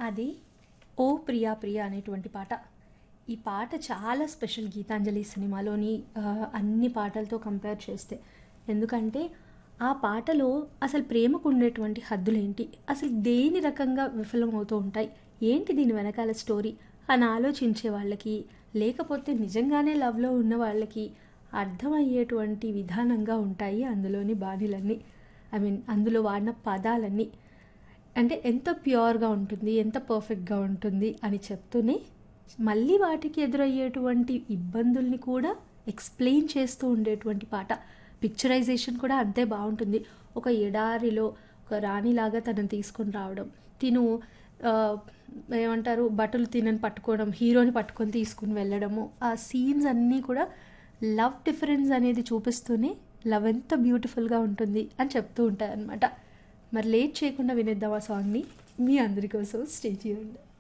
అది ఓ ప్రియా ప్రియా అనేటువంటి పాట ఈ పాట చాలా స్పెషల్ గీతాంజలి సినిమాలోని ఆ, అన్ని పాటలతో కంపేర్ చేస్తే ఎందుకంటే ఆ పాటలో అసలు ప్రేమకు ఉండేటువంటి హద్దులేంటి అసలు దేని రకంగా విఫలమవుతూ ఉంటాయి ఏంటి దీని వెనకాల స్టోరీ అని ఆలోచించే వాళ్ళకి లేకపోతే నిజంగానే లవ్లో ఉన్న వాళ్ళకి అర్థమయ్యేటువంటి విధానంగా ఉంటాయి అందులోని బాణీలన్నీ ఐ మీన్ అందులో వాడిన పదాలన్నీ అంటే ఎంత ప్యూర్గా ఉంటుంది ఎంత పర్ఫెక్ట్గా ఉంటుంది అని చెప్తూనే మళ్ళీ వాటికి ఎదురయ్యేటువంటి ఇబ్బందుల్ని కూడా ఎక్స్ప్లెయిన్ చేస్తూ ఉండేటువంటి పాట పిక్చరైజేషన్ కూడా అంతే బాగుంటుంది ఒక ఎడారిలో ఒక రాణిలాగా తనని తీసుకొని రావడం తిను ఆ, ఏమంటారు బట్టలు తినని పట్టుకోవడం హీరోని పట్టుకొని తీసుకుని వెళ్ళడము ఆ సీన్స్ అన్నీ కూడా లవ్ డిఫరెన్స్ అనేది చూపిస్తూనే లవ్ ఎంత బ్యూటిఫుల్గా ఉంటుంది అని చెప్తూ ఉంటాయి అనమాట మరి లేట్ చేయకుండా వినేద్దాం ఆ సాంగ్ని మీ అందరి కోసం స్టే చేయండి